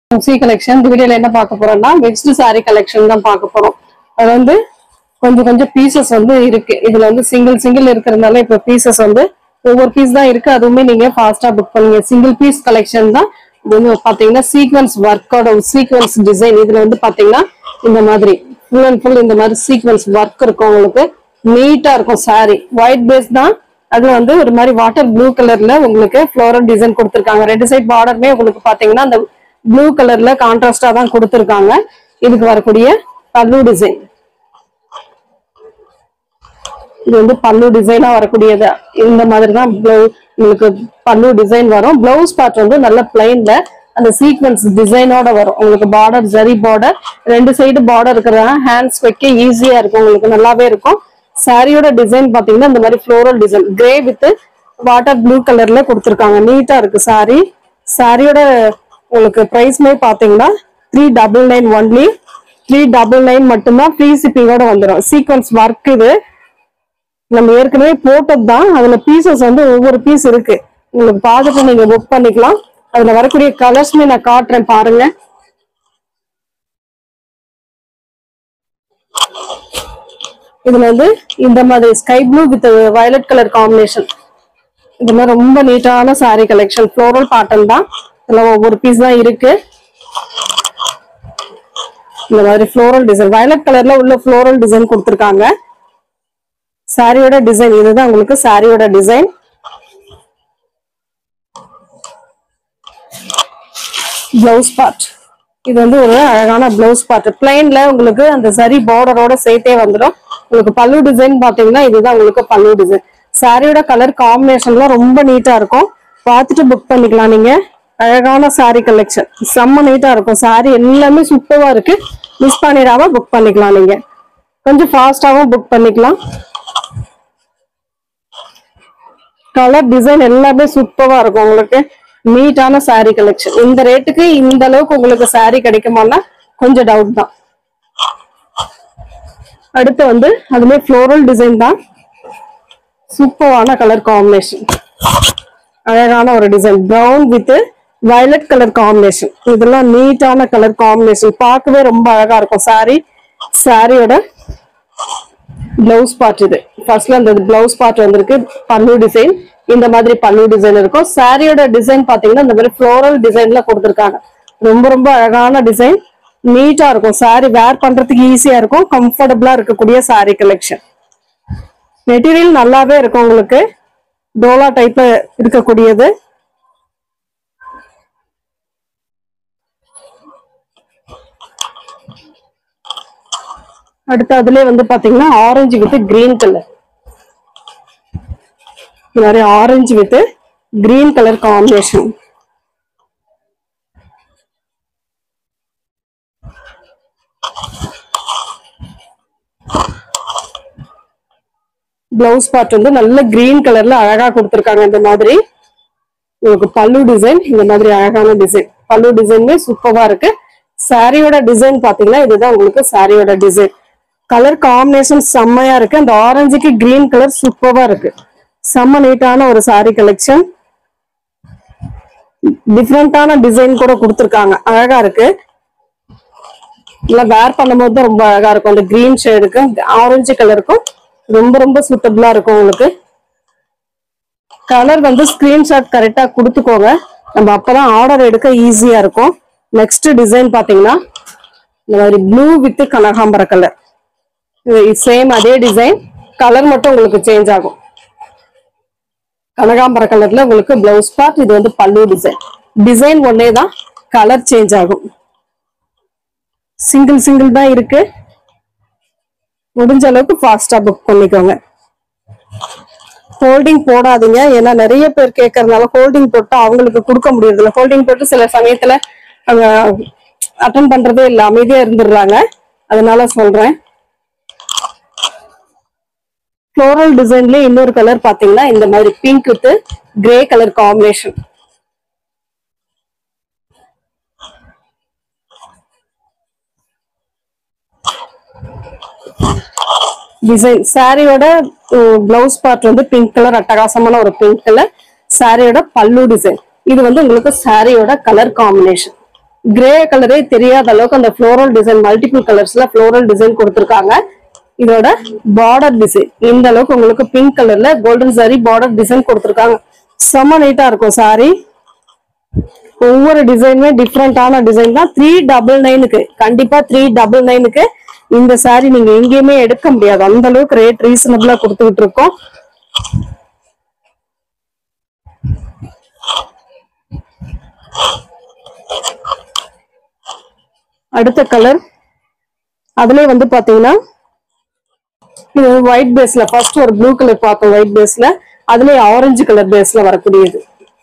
C collection இந்த வீடியோல என்ன பார்க்க போறோம்னா மிக்ஸ்டு saree கலெக்ஷன் தான் பார்க்க போறோம் அது வந்து கொஞ்சம் கொஞ்சம் பீசஸ் வந்து இருக்கு இதுல வந்து சிங்கிள் சிங்கிள் இருக்கிறதுனால இப்ப பீசஸ் வந்து ஒவ்வொரு பீஸ் தான் இருக்கு அதுவுமே நீங்க ஃபாஸ்டா புக் பண்ணுங்க சிங்கிள் பீஸ் கலெக்ஷன் தான் இது வந்து பாத்தீங்கன்னா சீக்வன்ஸ் ஒர்க்கோட சீக்வன்ஸ் டிசைன் இதுல வந்து பாத்தீங்கன்னா இந்த மாதிரி ஃபுல் அண்ட் ஃபுல் இந்த மாதிரி சீக்வன்ஸ் ஒர்க் இருக்கும் உங்களுக்கு நீட்டா இருக்கும் saree ஒயிட் பேஸ் தான் அது வந்து ஒரு மாதிரி வாட்டர் ப்ளூ கலர்ல உங்களுக்கு ஃப்ளோரல் டிசைன் கொடுத்துருக்காங்க ரெண்டு சைட் பார்டருமே உங்களுக்கு பாத்தீங்கன்னா அந்த ப்ளூ கலர்ல கான்ட்ராஸ்டா தான் கொடுத்துருக்காங்க இதுக்கு வரக்கூடிய பல்லு டிசைன் இது வந்து பல்லு டிசைனா வரக்கூடியது இந்த மாதிரி தான் blouse- உங்களுக்கு பல்லு டிசைன் வரும் பிளவுஸ் பார்ட் வந்து நல்ல பிளைன்ல அந்த சீக்வன்ஸ் டிசைனோட வரும் உங்களுக்கு பார்டர் ஜரி பார்டர் ரெண்டு சைடு பார்டர் இருக்கிறதா ஹேண்ட்ஸ் வைக்க ஈஸியா இருக்கும் உங்களுக்கு நல்லாவே இருக்கும் சாரியோட டிசைன் பாத்தீங்கன்னா இந்த மாதிரி floral design grey with water blue கலர்ல கொடுத்துருக்காங்க நீட்டா இருக்கு சாரி சாரியோட உங்களுக்கு பிரைஸ்மே பாத்தீங்கன்னா three double nine only three double nine மட்டும்தான் ஃப்ரீ ஷிப்பிங்கோட வந்துடும் சீக்வன்ஸ் ஒர்க் இது நம்ம ஏற்கனவே போட்டது தான் அதுல பீசஸ் வந்து ஒவ்வொரு பீஸ் இருக்கு உங்களுக்கு பார்த்துட்டு நீங்க புக் பண்ணிக்கலாம் அதுல வரக்கூடிய கலர்ஸ்மே நான் காட்டுறேன் பாருங்க இதுல வந்து இந்த மாதிரி sky blue with violet colour combination இது மாதிரி ரொம்ப நீட்டான saree கலெக்ஷன் ஃப்ளோரல் பேட்டர்ன் தான் இதுல ஒவ்வொரு பீஸ் தான் இருக்கு இந்த மாதிரி ஃப்ளோரல் டிசைன் வயலட் கலர்ல உள்ள ஃப்ளோரல் டிசைன் கொடுத்துருக்காங்க சாரியோட டிசைன் இதுதான் உங்களுக்கு சாரியோட டிசைன் பிளவுஸ் பார்ட் இது வந்து ஒரு அழகான பிளவுஸ் பார்ட் பிளைன்ல உங்களுக்கு அந்த சரி பார்டரோட சேர்த்தே வந்துடும் உங்களுக்கு பல்லு டிசைன் பாத்தீங்கன்னா இதுதான் உங்களுக்கு பல்லு டிசைன் சாரியோட கலர் காம்பினேஷன்லாம் ரொம்ப நீட்டா இருக்கும் பார்த்துட்டு புக் பண்ணிக்கலாம் நீங்க அழகான saree கலெக்ஷன் செம்ம நீட்டா இருக்கும் saree எல்லாமே சூப்பரா இருக்கு மிஸ் பண்ணிடாம புக் பண்ணிக்கலாம் நீங்க கொஞ்சம் ஃபாஸ்டாவும் புக் பண்ணிக்கலாம் கலர் டிசைன் எல்லாமே சூப்பரா இருக்கும் உங்களுக்கு நீட்டான saree கலெக்ஷன் இந்த ரேட்டுக்கு இந்த அளவுக்கு உங்களுக்கு saree கிடைக்குமான்னா கொஞ்சம் டவுட் தான் அடுத்து வந்து அதுமே ஃப்ளோரல் டிசைன் தான் சூப்பரான கலர் காம்பினேஷன் அழகான ஒரு design brown with violet colour combination இதெல்லாம் நீட்டான கலர் காம்பினேஷன் பார்க்கவே ரொம்ப அழகா இருக்கும் saree சாரியோட பிளவுஸ் பார்ட் இது ஃபர்ஸ்ட்ல அந்த பிளவுஸ் பார்ட் வந்திருக்கு பல்லு டிசைன் இந்த மாதிரி பல்லு டிசைன் இருக்கும் சாரியோட டிசைன் பாத்தீங்கன்னா இந்த மாதிரி ஃப்ளோரல் டிசைன்ல கொடுத்துருக்காங்க ரொம்ப ரொம்ப அழகான டிசைன் நீட்டா இருக்கும் saree வேர் பண்றதுக்கு ஈஸியா இருக்கும் கம்ஃபர்டபுளா இருக்கக்கூடிய saree கலெக்ஷன் மெட்டீரியல் நல்லாவே இருக்கும் உங்களுக்கு டோலா டைப்ல இருக்கக்கூடியது அடுத்து அதுலயே வந்து பாத்தீங்கன்னா ஆரஞ்சு வித் கிரீன் கலர் நிறைய orange with green colour combination blouse part வந்து நல்ல கிரீன் கலர்ல அழகா கொடுத்துருக்காங்க இந்த மாதிரி உங்களுக்கு பல்லு டிசைன் இந்த மாதிரி அழகான டிசைன் பல்லு டிசைனுமே சூப்பரா இருக்கு சாரியோட டிசைன் பாத்தீங்கன்னா இதுதான் உங்களுக்கு சாரியோட டிசைன் கலர் காம்பினேஷன் செம்மையா இருக்கு அந்த ஆரஞ்சுக்கு கிரீன் கலர் சூப்பரா இருக்கு செம்ம நீட்டான ஒரு saree கலெக்ஷன் டிஃப்ரெண்டான டிசைன் கூட கொடுத்துருக்காங்க அழகா இருக்கு இல்ல வேர் பண்ணும்போது தான் ரொம்ப அழகா இருக்கும் அந்த கிரீன் ஷேடுக்கு ஆரஞ்சு கலருக்கும் ரொம்ப ரொம்ப சூட்டபிளா இருக்கும் உங்களுக்கு கலர் வந்து ஸ்கிரீன்ஷாட் கரெக்டா கொடுத்துக்கோங்க நம்ம அப்பதான் ஆர்டர் எடுக்க ஈஸியா இருக்கும் நெக்ஸ்ட் டிசைன் பாத்தீங்கன்னா இந்த மாதிரி ப்ளூ வித் கனகாம்பர கலர் சேம் அதே டிசைன் கலர் மட்டும் உங்களுக்கு சேஞ்ச் ஆகும் கனகாம்பர கலர்ல உங்களுக்கு பிளவுஸ் பார்ட் இது வந்து பல்லு டிசைன் டிசைன் ஒன்னே தான் கலர் சேஞ்ச் ஆகும் சிங்கிள் சிங்கிள் தான் இருக்கு முடிஞ்ச அளவுக்கு ஃபாஸ்டா புக் பண்ணிக்கோங்க ஹோல்டிங் போடாதீங்க ஏன்னா நிறைய பேர் கேட்கறதுனால ஹோல்டிங் போட்டு அவங்களுக்கு கொடுக்க முடியறது இல்லை ஹோல்டிங் போட்டு சில சமயத்துல அவங்க அட்டன் பண்றதே இல்லை அமைதியா இருந்துடுறாங்க அதனால சொல்றேன் ஃப்ளோரல் டிசைன்லயே இன்னொரு கலர் பாத்தீங்கன்னா இந்த மாதிரி pink with grey colour combination design சாரியோட பிளவுஸ் பார்ட் வந்து பிங்க் கலர் அட்டகாசமான ஒரு பிங்க் கலர் சாரியோட பல்லு டிசைன் இது வந்து உங்களுக்கு சாரியோட கலர் காம்பினேஷன் கிரே கலரே தெரியாத அளவுக்கு அந்த ஃப்ளோரல் டிசைன் மல்டிபிள் கலர்ஸ்ல ஃப்ளோரல் டிசைன் கொடுத்துருக்காங்க இதோட பார்டர் டிசைன் இந்த அளவுக்கு உங்களுக்கு பிங்க் கலர்ல கோல்டன் சாரி பார்டர் டிசைன் கொடுத்துருக்காங்க செம்ம நீட்டா இருக்கும் சாரி ஒவ்வொரு டிசைனுமே டிஃப்ரெண்டான டிசைன் தான் த்ரீ டபுள் நைனுக்கு கண்டிப்பா த்ரீ டபுள் நைனுக்கு இந்த சாரி நீங்க எங்கேயுமே எடுக்க முடியாது அந்த அளவுக்கு ரேட் ரீசனபிளா கொடுத்துக்கிட்டு இருக்கோம் அடுத்த கலர் அதுலயே வந்து பாத்தீங்கன்னா இது ஒயிட் பேஸ்ல ஃபர்ஸ்ட் ஒரு ப்ளூ கலர் பார்த்தோம் ஒயிட் பேஸ்ல அதுலயே ஆரஞ்சு கலர் பேஸ்ல வரக்கூடியது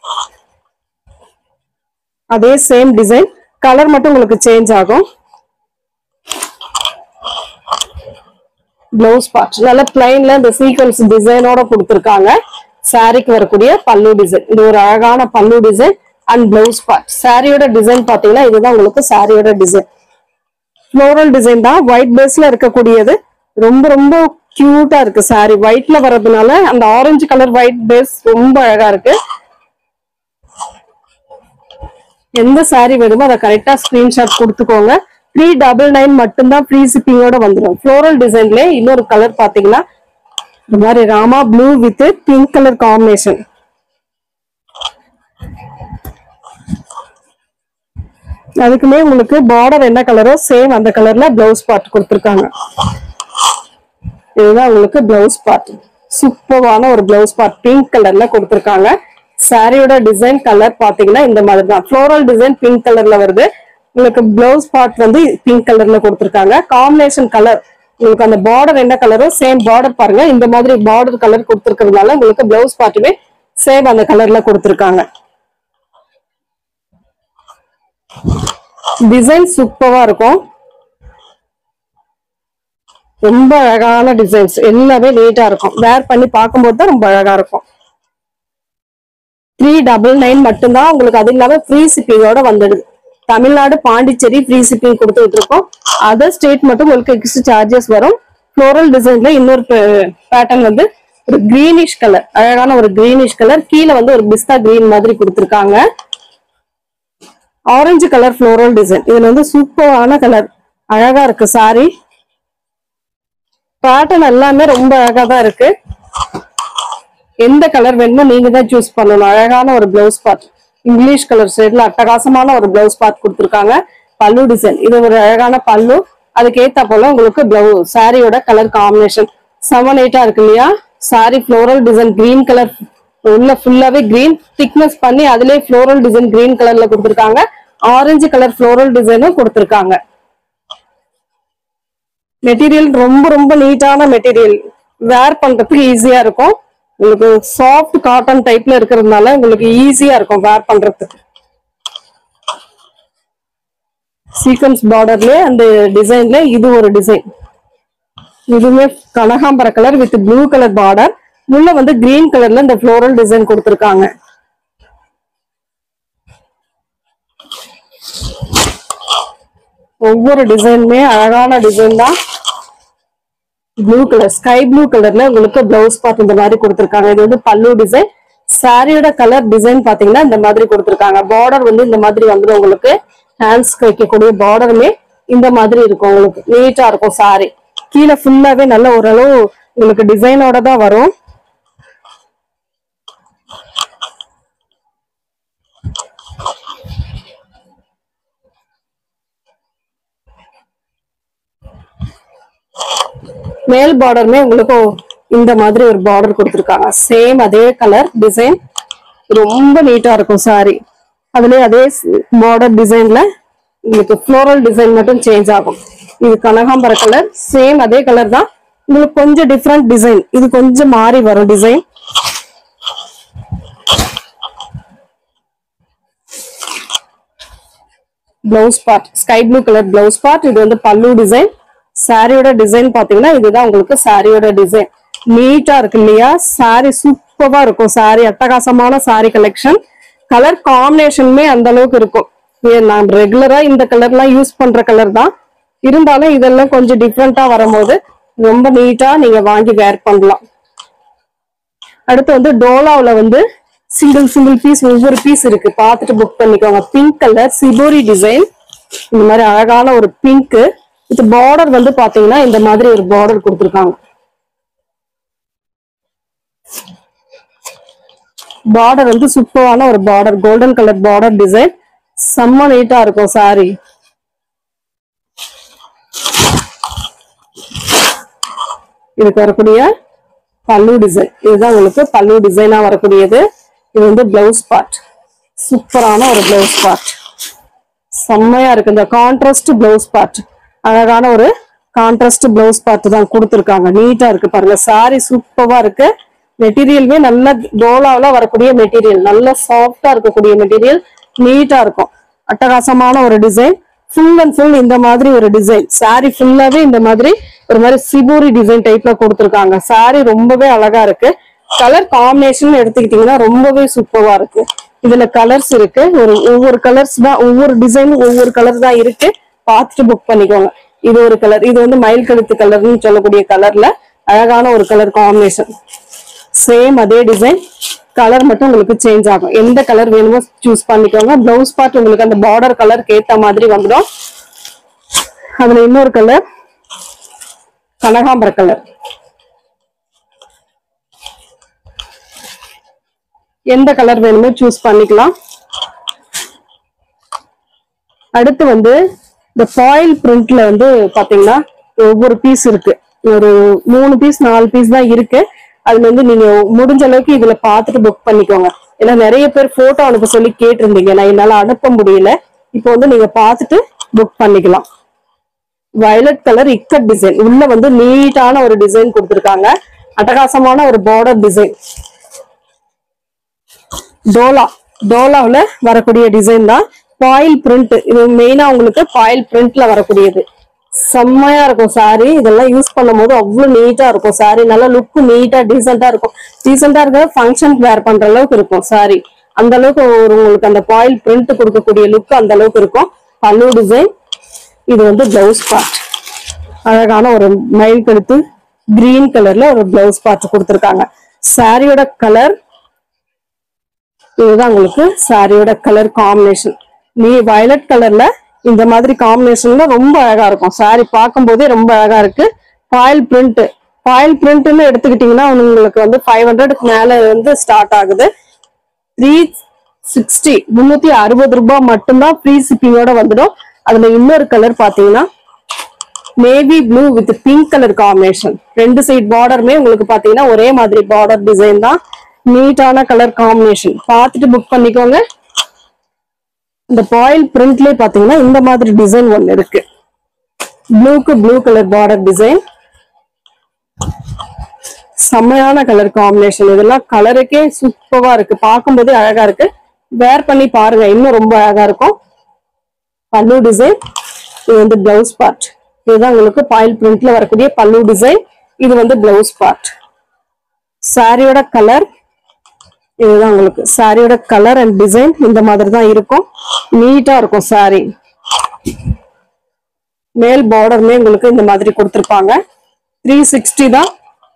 அதே சேம் டிசைன் கலர் மட்டும் உங்களுக்கு சேஞ்ச் ஆகும் பிளவுஸ் பார்ட் நல்ல பிளைன்ல இந்த சீக்வன்ஸ் டிசைனோட கொடுத்துருக்காங்க சாரிக்கு வரக்கூடிய பல்லு டிசைன் இது ஒரு அழகான பல்லு டிசைன் அண்ட் பிளவுஸ் பார்ட் சாரியோட டிசைன் பாத்தீங்கன்னா இதுதான் உங்களுக்கு சாரியோட டிசைன் ஃப்ளோரல் டிசைன் தான் ஒயிட் பேஸ்ல இருக்கக்கூடியது ரொம்ப ரொம்ப கியூட்டா இருக்கு சாரி ஒயிட்ல வர்றதுனால அந்த ஆரஞ்சு கலர் ஒயிட் பேஸ் ரொம்ப அழகா இருக்கு எந்த சாரி வேணுமோ அதை கரெக்டா ஸ்கிரீன்ஷாட் கொடுத்துக்கோங்க த்ரீ டபுள் நைன் மட்டும்தான் ஃப்ரீ ஷிப்பிங்கோட வந்துடும் ஃப்ளோரல் டிசைன்ல இன்னொரு கலர் பாத்தீங்கன்னா இந்த மாதிரி ராமா blue with pink colour combination அதுக்குமே உங்களுக்கு பார்டர் என்ன கலரோ சேம் அந்த கலர்ல பிளவுஸ் பார்ட் கொடுத்துருக்காங்க இதுதான் உங்களுக்கு பிளவுஸ் பார்ட் சூப்பரான ஒரு பிளவுஸ் பார்ட் பிங்க் கலர்ல கொடுத்துருக்காங்க சாரியோட டிசைன் கலர் பாத்தீங்கன்னா இந்த மாதிரி தான் ஃப்ளோரல் டிசைன் பிங்க் கலர்ல வருது உங்களுக்கு பிளவுஸ் பார்ட் வந்து பிங்க் கலர்ல கொடுத்துருக்காங்க காம்பினேஷன் கலர் உங்களுக்கு அந்த பார்டர் என்ன கலரோ சேம் பார்டர் பாருங்க இந்த மாதிரி பார்டர் கலர் கொடுத்துருக்கிறதுனால உங்களுக்கு பிளவுஸ் பார்ட்டுமே சேம் அந்த கலர்ல கொடுத்துருக்காங்க டிசைன் சூப்பரா இருக்கும் ரொம்ப அழகான டிசைன்ஸ் எல்லாமே நீட்டா இருக்கும் வேர் பண்ணி பார்க்கும்போது தான் ரொம்ப அழகா இருக்கும் த்ரீ டபுள் நைன் மட்டும்தான் உங்களுக்கு அது இல்லாம ஃப்ரீ ஷிப்பிங்கோட வந்துடுது தமிழ்நாடு பாண்டிச்சேரி ஃப்ரீ ஷிப்பிங் கொடுத்துட்டு இருக்கோம் அதர் ஸ்டேட் மட்டும் உங்களுக்கு எக்ஸ்ட்ரா சார்ஜஸ் வரும் ஃப்ளோரல் டிசைன்ல இன்னொரு பேட்டர்ன் வந்து ஒரு கிரீனிஷ் கலர் அழகான ஒரு கிரீனிஷ் கலர் கீழே வந்து ஒரு பிஸ்தா கிரீன் மாதிரி கொடுத்துருக்காங்க ஆரஞ்சு கலர் ஃப்ளோரல் டிசைன் இதுல வந்து சூப்பரான கலர் அழகா இருக்கு சாரி பேட்டர்ன் எல்லாமே ரொம்ப அழகா தான் இருக்கு எந்த கலர் வேணுமோ நீங்க தான் சூஸ் பண்ணணும் அழகான ஒரு பிளவுஸ் பார்ட் இங்கிலீஷ் கலர் ஷேட்ல அட்டகாசமான ஒரு பிளவுஸ் பார்ட் கொடுத்துருக்காங்க பல்லு டிசைன் இது ஒரு அழகான பல்லு அதுக்கு ஏத்த போல உங்களுக்கு பிளவுஸ் சாரியோட கலர் காம்பினேஷன் செவன் எயிட்டா இருக்கு இல்லையா sari floral design green colour உள்ள ஃபுல்லாவே கிரீன் திக்னஸ் பண்ணி அதுலயே ஃப்ளோரல் டிசைன் கிரீன் கலர்ல கொடுத்துருக்காங்க ஆரஞ்சு கலர் ஃப்ளோரல் டிசைனும் கொடுத்துருக்காங்க மெட்டீரியல் ரொம்ப ரொம்ப நீட்டான மெட்டீரியல் வேர் பண்றதுக்கு ஈஸியா இருக்கும் உங்களுக்கு சாஃப்ட் காட்டன் டைப்ல இருக்கிறதுனால உங்களுக்கு ஈஸியா இருக்கும் வேர் பண்றதுக்கு சீக்வன்ஸ் பார்டர்ல அந்த டிசைன்ல இது ஒரு டிசைன் இதுவுமே கனகாம்பர colour with blue colour border உள்ள வந்து கிரீன் கலர்ல இந்த ஃப்ளோரல் டிசைன் கொடுத்துருக்காங்க ஒவ்வொரு டிசைனுமே அழகான டிசைன் தான் ப்ளூ கலர் ஸ்கை ப்ளூ கலர்ல உங்களுக்கு பிளவுஸ் பார்ட் இந்த மாதிரி கொடுத்துருக்காங்க இது வந்து பல்லு டிசைன் சாரியோட கலர் டிசைன் பாத்தீங்கன்னா இந்த மாதிரி கொடுத்துருக்காங்க பார்டர் வந்து இந்த மாதிரி வந்துடும் உங்களுக்கு ஹேண்ட்ஸ்க்கு வைக்கக்கூடிய பார்டருமே இந்த மாதிரி இருக்கும் உங்களுக்கு நீட்டா இருக்கும் சாரி கீழே ஃபுல்லாவே நல்ல ஓரளவு உங்களுக்கு டிசைனோட தான் வரும் மேல் பார்டருமே உங்களுக்கு இந்த மாதிரி ஒரு பார்டர் கொடுத்துருக்காங்க சேம் அதே கலர் டிசைன் ரொம்ப நீட்டா இருக்கும் சாரி அதுலயே அதே பார்டர் டிசைன்ல உங்களுக்கு ஃப்ளோரல் டிசைன் மட்டும் சேஞ்ச் ஆகும் இது கனகாம்பர கலர் சேம் அதே கலர் தான் உங்களுக்கு கொஞ்சம் டிஃப்ரெண்ட் டிசைன் இது கொஞ்சம் மாறி வரும் design blouse part sky blue colour blouse part இது வந்து பல்லு டிசைன் சாரியோட டிசைன் பாத்தீங்கன்னா இதுதான் உங்களுக்கு சாரியோட டிசைன் நீட்டா இருக்கு இல்லையா சாரி சூப்பரா இருக்கும் சாரி அட்டகாசமான சாரி கலெக்ஷன் கலர் காம்பினேஷனுமே அந்த அளவுக்கு இருக்கும் ஏ, நான் ரெகுலரா இந்த கலர்லாம் யூஸ் பண்ற கலர் தான் இருந்தாலும் இதெல்லாம் கொஞ்சம் டிஃப்ரெண்டா வரும்போது ரொம்ப நீட்டா நீங்க வாங்கி வேர் பண்ணலாம் அடுத்து வந்து டோலாவுல வந்து சிங்கிள் சிங்கிள் பீஸ் ஒவ்வொரு பீஸ் இருக்கு பார்த்துட்டு புக் பண்ணிக்கோங்க பிங்க் கலர் சிபோரி டிசைன் இந்த மாதிரி அழகான ஒரு பிங்க் இது பார்டர் வந்து பாத்தீங்கன்னா இந்த மாதிரி ஒரு பார்டர் கொடுத்துருக்காங்க பார்டர் வந்து சூப்பரான ஒரு border golden colour border design செம்ம நீட்டா இருக்கும் சாரி இதுக்கு வரக்கூடிய பல்லு டிசைன் இதுதான் உங்களுக்கு பல்லு டிசைனா வரக்கூடியது இது வந்து பிளவுஸ் பார்ட் சூப்பரான ஒரு பிளவுஸ் பார்ட் செம்மையா இருக்கு இந்த கான்ட்ராஸ்ட் பிளவுஸ் பார்ட் அழகான ஒரு கான்ட்ராஸ்ட் பிளவுஸ் பார்ட் தான் கொடுத்துருக்காங்க நீட்டா இருக்கு பாருங்க சாரி சூப்பரா இருக்கு மெட்டீரியலுமே நல்ல டோலாவில் வரக்கூடிய மெட்டீரியல் நல்ல சாஃப்டா இருக்கக்கூடிய மெட்டீரியல் நீட்டா இருக்கும் அட்டகாசமான ஒரு டிசைன் ஃபுல் அண்ட் ஃபுல் இந்த மாதிரி ஒரு டிசைன் சாரி ஃபுல்லாவே இந்த மாதிரி ஒரு மாதிரி சிபூரி டிசைன் டைப்ல கொடுத்துருக்காங்க சாரி ரொம்பவே அழகா இருக்கு கலர் காம்பினேஷன் எடுத்துக்கிட்டீங்கன்னா ரொம்பவே சூப்பரா இருக்கு இதுல கலர்ஸ் இருக்கு ஒரு ஒவ்வொரு கலர்ஸ் தான் ஒவ்வொரு டிசைனும் ஒவ்வொரு கலர் தான் இருக்கு பார்த்துட்டு புக் பண்ணிக்கோங்க இது ஒரு கலர் இது வந்து மயில் கழுத்து கலர்னு சொல்லக்கூடிய கலர்ல அழகான ஒரு கலர் காம்பினேஷன் சேம் அதே டிசைன் கலர் மட்டும் உங்களுக்கு சேஞ்ச் ஆகும் எந்த கலர் வேணுமோ சூஸ் பண்ணிக்கோங்க பிளவுஸ் பார்ட் உங்களுக்கு அந்த பார்டர் கலருக்கு ஏத்த மாதிரி வந்துடும் அதுல இன்னொரு கலர் கனகாம்பர கலர் எந்த கலர் வேணுமோ சூஸ் பண்ணிக்கலாம் அடுத்து வந்து இந்த ஃபாயில் பிரிண்ட்ல வந்து பாத்தீங்கன்னா ஒவ்வொரு பீஸ் இருக்கு ஒரு மூணு பீஸ் நாலு பீஸ் தான் இருக்கு அதுல வந்து நீங்க முடிஞ்ச அளவுக்கு இதுல பார்த்துட்டு புக் பண்ணிக்கோங்க ஏன்னா நிறைய பேர் போட்டோ அனுப்ப சொல்லி கேட்டிருந்தீங்க நான் என்னால அனுப்ப முடியல இப்போ வந்து நீங்க பார்த்துட்டு புக் பண்ணிக்கலாம் வயலட் கலர் இக்கட் டிசைன் உள்ள வந்து நீட்டான ஒரு டிசைன் கொடுத்துருக்காங்க அட்டகாசமான ஒரு பார்டர் டிசைன் டோலா டோலாவில் வரக்கூடிய டிசைன் தான் பாயில் பிரிண்ட் இது மெயினா உங்களுக்கு பாயில் பிரிண்ட்ல வரக்கூடியது செம்மையா இருக்கும் சாரி இதெல்லாம் யூஸ் பண்ணும்போது அவ்வளவு நீட்டா இருக்கும் சாரி நல்லா லுக் நீட்டா டீசெண்டா இருக்கும் டீசெண்டா இருக்க ஃபங்க்ஷன் வேர் பண்ற அளவுக்கு இருக்கும் சாரி அந்த அளவுக்கு ஒரு உங்களுக்கு அந்த பாயில் பிரிண்ட் கொடுக்கக்கூடிய லுக் அந்த அளவுக்கு இருக்கும் பல்லு டிசைன் இது வந்து பிளவுஸ் பார்ட் அழகான ஒரு மயில் கழுத்து கிரீன் கலர்ல ஒரு பிளவுஸ் பார்ட் கொடுத்துருக்காங்க சாரியோட கலர் இதுதான் உங்களுக்கு சாரியோட கலர் காம்பினேஷன் நீ வயலட் கலர்ல இந்த மாதிரி காம்பினேஷன்ல ரொம்ப அழகா இருக்கும் சாரி பார்க்கும்போதே ரொம்ப அழகா இருக்கு ஃபாயில் பிரிண்ட் ஃபாயில் பிரிண்ட்னு எடுத்துக்கிட்டீங்கன்னா உங்களுக்கு வந்து ஃபைவ் ஹண்ட்ரடுக்கு மேல வந்து ஸ்டார்ட் ஆகுது த்ரீ சிக்ஸ்டி முன்னூத்தி அறுபது ரூபாய் மட்டும்தான் ஃப்ரீ ஷிப்பிங்கோட வந்துடும் அதுல இன்னொரு கலர் பாத்தீங்கன்னா navy blue with pink colour combination ரெண்டு சைட் பார்டருமே உங்களுக்கு பாத்தீங்கன்னா ஒரே மாதிரி பார்டர் டிசைன் தான் நீட்டான கலர் காம்பினேஷன் பார்த்துட்டு புக் பண்ணிக்கோங்க இந்த பாயில் பிரிண்ட்லயே பாத்தீங்கன்னா இந்த மாதிரி டிசைன் ஒன்னு இருக்கு ப்ளூக்கு ப்ளூ கலர் பார்டர் டிசைன் செம்மையான கலர் காம்பினேஷன் இதெல்லாம் கலருக்கே சூப்பரா இருக்கு பார்க்கும்போதே அழகா இருக்கு வேர் பண்ணி பாருங்க இன்னும் ரொம்ப அழகா இருக்கும் பல்லு டிசைன் இது வந்து பிளவுஸ் பார்ட் இதுதான் உங்களுக்கு பாயில் பிரிண்ட்ல வரக்கூடிய பல்லு டிசைன் இது வந்து பிளவுஸ் பார்ட் சாரியோட கலர் இதுதான் உங்களுக்கு சாரியோட கலர் அண்ட் டிசைன் இந்த மாதிரி தான் இருக்கும் நீட்டா இருக்கும் சாரி மேல் பார்டருமே உங்களுக்கு இந்த மாதிரி கொடுத்துருப்பாங்க த்ரீ சிக்ஸ்டி தான்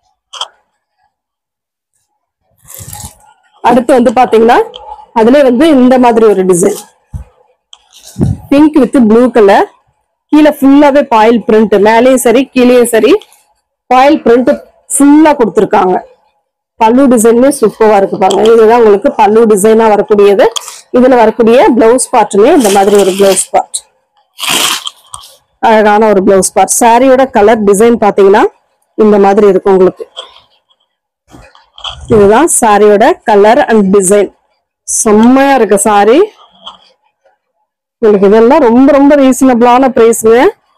அடுத்து வந்து பாத்தீங்கன்னா அதுல வந்து இந்த மாதிரி ஒரு design pink with blue colour கீழே ஃபுல்லாவே பாயில் பிரிண்ட் மேலேயும் சரி கீழேயும் சரி பாயில் பிரிண்ட் ஃபுல்லா கொடுத்துருக்காங்க பல்லு டிசைனுமே சூப்பரா இருக்கு பாருங்க இதுதான் உங்களுக்கு பல்லு டிசைனா வரக்கூடியது இதுல வரக்கூடிய பிளவுஸ் பார்ட்டுமே இந்த மாதிரி ஒரு பிளவுஸ் பார்ட் அழகான ஒரு பிளவுஸ் பார்ட் சாரியோட கலர் டிசைன் பாத்தீங்கன்னா இந்த மாதிரி இருக்கும் உங்களுக்கு இதுதான் சாரியோட கலர் அண்ட் டிசைன் செம்மையா இருக்கு சாரி உங்களுக்கு இதெல்லாம் ரொம்ப ரொம்ப ரீசனபிளான பிரைஸ்ங்க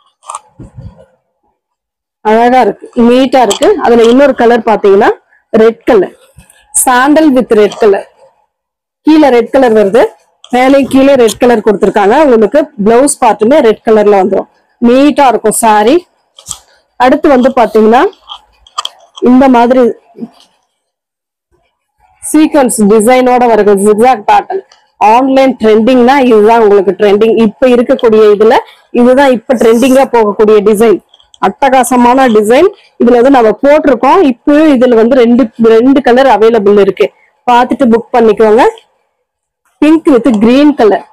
அழகா இருக்கு நீட்டா இருக்கு அதுல இன்னொரு கலர் பாத்தீங்கன்னா red colour sandal with red colour கீழே ரெட் கலர் வருது மேலே கீழே ரெட் கலர் கொடுத்துருக்காங்க உங்களுக்கு பிளவுஸ் பார்ட்டுமே ரெட் கலர்ல வந்துடும் நீட்டா இருக்கும் சாரி அடுத்து வந்து பாத்தீங்கன்னா இந்த மாதிரி சீக்வன்ஸ் டிசைனோட வருது ஜிக்ஸாக் பேட்டர்ன் ஆன்லைன் ட்ரெண்டிங்னா இதுதான் உங்களுக்கு ட்ரெண்டிங் இப்ப இருக்கக்கூடிய இதுல இதுதான் இப்ப ட்ரெண்டிங்கா போகக்கூடிய டிசைன் அட்டகாசமான டிசைன் இதுல வந்து நம்ம போட்டிருக்கோம் இப்போ இதுல வந்து ரெண்டு ரெண்டு கலர் அவைலபிள் இருக்கு பார்த்துட்டு புக் பண்ணிக்கோங்க பிங்க் வித் கிரீன் கலர்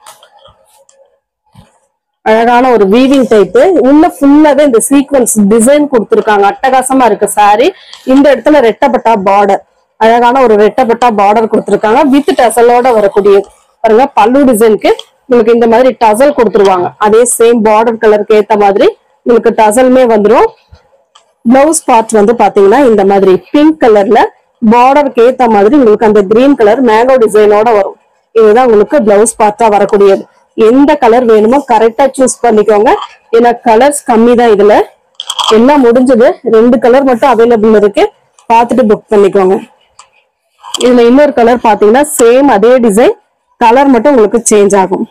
அழகான ஒரு வீவிங் டைப் உள்ள ஃபுல்லாவே இந்த சீக்வன்ஸ் டிசைன் கொடுத்துருக்காங்க அட்டகாசமா இருக்கு saree இந்த இடத்துல ரெட்டப்பட்டா பார்டர் அழகான ஒரு ரெட்டப்பட்டா பார்டர் கொடுத்துருக்காங்க வித் டசலோட வரக்கூடியது பாருங்க பல்லு டிசைனுக்கு உங்களுக்கு இந்த மாதிரி டசல் கொடுத்துருவாங்க அதே சேம் பார்டர் கலருக்கு ஏத்த மாதிரி உங்களுக்கு டசலுமே வந்துரும் பிளவுஸ் பார்ட் வந்து பாத்தீங்கன்னா இந்த மாதிரி பிங்க் கலர்ல பார்டருக்கு ஏத்த மாதிரி உங்களுக்கு அந்த கிரீன் கலர் மேங்கோ டிசைனோட வரும் இதுதான் உங்களுக்கு பிளவுஸ் பார்ட்டா வரக்கூடியது எந்த கலர் வேணுமோ கரெக்டா சூஸ் பண்ணிக்கோங்க ஏன்னா கலர்ஸ் கம்மி தான் இதுல எல்லாம் முடிஞ்சது ரெண்டு கலர் மட்டும் அவைலபிள் இருக்கு பார்த்துட்டு புக் பண்ணிக்கோங்க இதுல இன்னொரு கலர் பாத்தீங்கன்னா சேம் அதே டிசைன் கலர் மட்டும் உங்களுக்கு சேஞ்ச் ஆகும்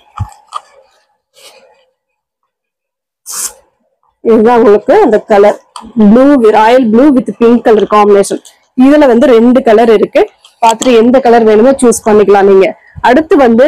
இதுதான் உங்களுக்கு அந்த colour blue royal blue with pink colour combination இதுல வந்து ரெண்டு கலர் இருக்கு பார்த்துட்டு எந்த கலர் வேணுமோ சூஸ் பண்ணிக்கலாம் நீங்க அடுத்து வந்து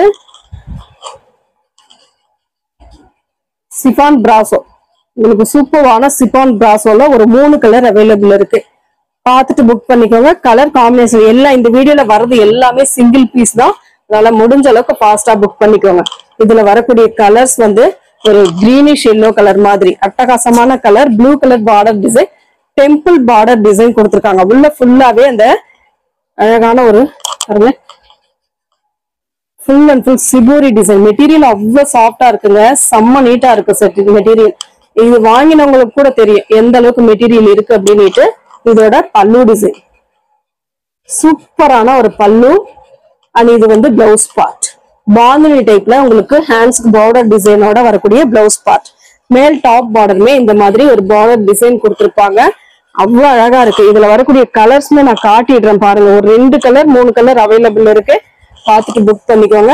சிஃபான் பிராசோ உங்களுக்கு சூப்பரான சிஃபான் பிராசோல ஒரு மூணு கலர் அவைலபிள் இருக்கு பார்த்துட்டு புக் பண்ணிக்கோங்க கலர் காம்பினேஷன் எல்லாம் இந்த வீடியோல வர்றது எல்லாமே சிங்கிள் பீஸ் தான் அதனால முடிஞ்ச அளவுக்கு ஃபாஸ்டா புக் பண்ணிக்கோங்க இதுல வரக்கூடிய கலர்ஸ் வந்து ஒரு கிரீனிஷ் எல்லோ கலர் மாதிரி அட்டகாசமான colour blue colour border design temple border design கொடுத்துருக்காங்க உள்ள ஃபுல்லாவே அந்த அழகான ஒரு பாருங்க full and full shibori design material அவ்வளவு சாஃப்டா இருக்குங்க செம்ம நீட்டா இருக்கு செட் மெட்டீரியல் இது வாங்கினவங்களுக்கு கூட தெரியும் எந்த அளவுக்கு மெட்டீரியல் இருக்கு அப்படின்னுட்டு இதோட பல்லு டிசைன் சூப்பரான ஒரு பல்லு அண்ட் இது வந்து பிளவுஸ் பார்ட் பாந்தினி டைப்ல உங்களுக்கு ஹேண்ட்ஸ்க்கு பார்டர் டிசைனோட வரக்கூடிய பிளவுஸ் பார்ட் மேல் டாப் பார்டருமே இந்த மாதிரி ஒரு பார்டர் டிசைன் கொடுத்துருப்பாங்க அவ்வளவு அழகா இருக்கு இதுல வரக்கூடிய கலர்ஸ்மே நான் காட்டிடுறேன் பாருங்க ஒரு ரெண்டு கலர் மூணு கலர் அவைலபிள் இருக்கு பார்த்துட்டு புக் பண்ணிக்கோங்க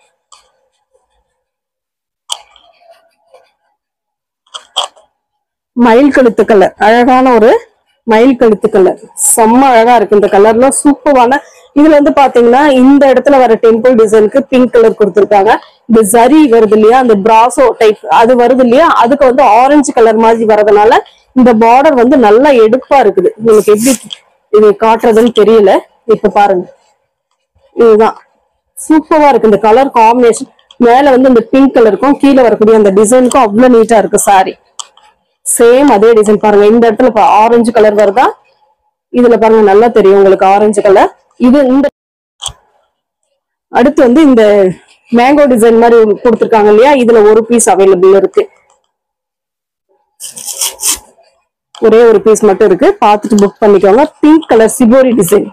மயில் கழுத்து கலர் அழகான ஒரு மயில் கழுத்து கலர் செம்ம அழகா இருக்கு இந்த கலர்ல சூப்பரான இதுல வந்து பாத்தீங்கன்னா இந்த இடத்துல வர டெம்பிள் டிசைனுக்கு பிங்க் கலர் கொடுத்துருக்காங்க இந்த ஜரி வருது இல்லையா அந்த பிராசோ டைப் அது வருது இல்லையா அதுக்கு வந்து ஆரஞ்சு கலர் மாதிரி வரதுனால இந்த பார்டர் வந்து நல்லா எடுப்பா இருக்குது உங்களுக்கு எப்படி இது காட்டுறதுன்னு தெரியல இப்ப பாருங்க இதுதான் சூப்பரா இருக்கு இந்த கலர் காம்பினேஷன் மேல வந்து இந்த பிங்க் கலருக்கும் கீழே வரக்கூடிய அந்த டிசைனுக்கும் அவ்வளவு நீட்டா இருக்கு சாரி சேம் அதே டிசைன் பாருங்க இந்த இடத்துல ஆரஞ்சு கலர் வருதா இதுல பாருங்க நல்லா தெரியும் உங்களுக்கு ஆரஞ்சு கலர் இது இந்த அடுத்து வந்து இந்த மேங்கோ டிசைன் மாதிரி கொடுத்துருக்காங்க இல்லையா இதுல ஒரு பீஸ் அவைலபிள் இருக்கு ஒரே ஒரு பீஸ் மட்டும் இருக்கு பார்த்துட்டு புக் பண்ணிக்கோங்க pink colour shibori design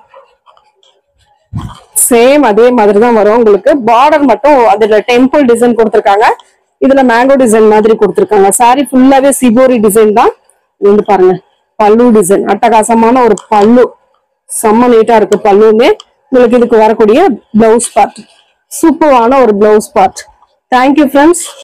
same அதே மாதிரி தான் வரும் உங்களுக்கு பார்டர் மட்டும் அதுல டெம்பிள் டிசைன் கொடுத்துருக்காங்க இதுல மேங்கோ டிசைன் மாதிரி கொடுத்துருக்காங்க சாரி ஃபுல்லாவே சிபோரி டிசைன் தான் இது வந்து பாருங்க பல்லு டிசைன் அட்டகாசமான ஒரு பல்லு செம்ம நீட்டா இருக்கு பல்லுமே உங்களுக்கு இதுக்கு வரக்கூடிய பிளவுஸ் பார்ட் சூப்பரான ஒரு பிளவுஸ் பார்ட் தேங்க்யூ ஃப்ரெண்ட்ஸ்